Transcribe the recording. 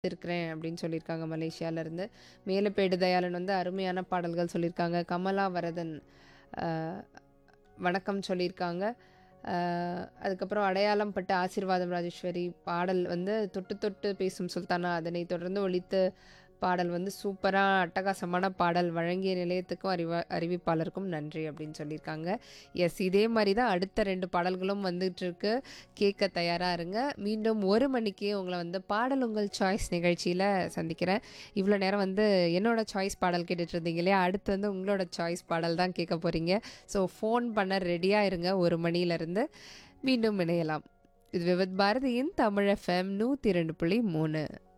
இருக்கிறேன் அப்படின்னு சொல்லியிருக்காங்க மலேசியாவிலேருந்து மேலப்பேடு தயாளன் வந்து அருமையான பாடல்கள் சொல்லியிருக்காங்க கமலா வரதன் அஹ், வணக்கம் சொல்லியிருக்காங்க அஹ், அதுக்கப்புறம் அடையாளம் பட்ட ஆசீர்வாதம் ராஜேஸ்வரி பாடல் வந்து தொட்டு தொட்டு பேசும் சுல்தானா அதனை தொடர்ந்து ஒலித்து பாடல் வந்து சூப்பராக அட்டகாசமான பாடல் வழங்கிய நிலையத்துக்கும் அறிவ அறிவிப்பாளருக்கும் நன்றி அப்படின்னு சொல்லியிருக்காங்க எஸ் இதே மாதிரி தான் அடுத்த ரெண்டு பாடல்களும் வந்துட்டு இருக்கு கேட்க தயாராக இருங்க மீண்டும் ஒரு மணிக்கு உங்களை வந்து பாடல் உங்கள் சாய்ஸ் நிகழ்ச்சியில் சந்திக்கிறேன் இவ்வளோ நேரம் வந்து என்னோட சாய்ஸ் பாடல் கேட்டுட்டு இருந்தீங்க இல்லையா அடுத்து வந்து உங்களோட சாய்ஸ் பாடல் தான் கேட்க போகிறீங்க ஸோ ஃபோன் பண்ண ரெடியாக இருங்க ஒரு மணியிலேருந்து மீண்டும் இணையலாம் இது விவத் பாரதியின் தமிழ் எஃப்எம் நூற்றி ரெண்டு புள்ளி மூணு